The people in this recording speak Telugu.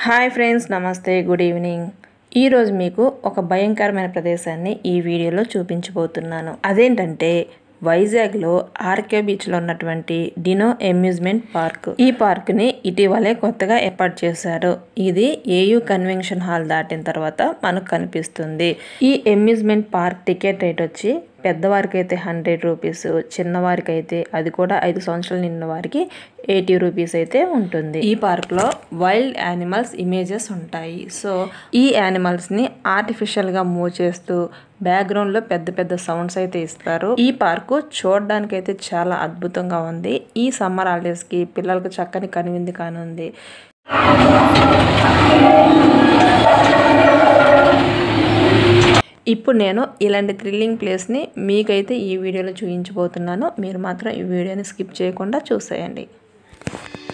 హాయ్ ఫ్రెండ్స్ నమస్తే గుడ్ ఈవినింగ్ ఈరోజు మీకు ఒక భయంకరమైన ప్రదేశాన్ని ఈ వీడియోలో చూపించబోతున్నాను అదేంటంటే వైజాగ్లో ఆర్కే బీచ్లో ఉన్నటువంటి డినో అమ్యూజ్మెంట్ పార్క్ ఈ పార్క్ని ఇటీవలే కొత్తగా ఏర్పాటు చేశారు ఇది ఏయూ కన్వెన్షన్ హాల్ దాటిన తర్వాత మనకు కనిపిస్తుంది ఈ అమ్యూజ్మెంట్ పార్క్ టికెట్ రేట్ వచ్చి పెద్దవారికి అయితే హండ్రెడ్ రూపీస్ చిన్నవారికి అయితే అది కూడా ఐదు సంవత్సరాలు నిన్న వారికి ఎయిటీ రూపీస్ అయితే ఉంటుంది ఈ పార్క్లో వైల్డ్ యానిమల్స్ ఇమేజెస్ ఉంటాయి సో ఈ యానిమల్స్ని ఆర్టిఫిషియల్గా మూవ్ చేస్తూ బ్యాక్గ్రౌండ్లో పెద్ద పెద్ద సౌండ్స్ అయితే ఇస్తారు ఈ పార్కు చూడడానికి అయితే చాలా అద్భుతంగా ఉంది ఈ సమ్మర్ హాలిడేస్కి పిల్లలకు చక్కని కనువింది కానుంది ఇప్పుడు నేను ఇలాంటి థ్రిల్లింగ్ ప్లేస్ని మీకైతే ఈ వీడియోలో చూపించబోతున్నాను మీరు మాత్రం ఈ వీడియోని స్కిప్ చేయకుండా చూసేయండి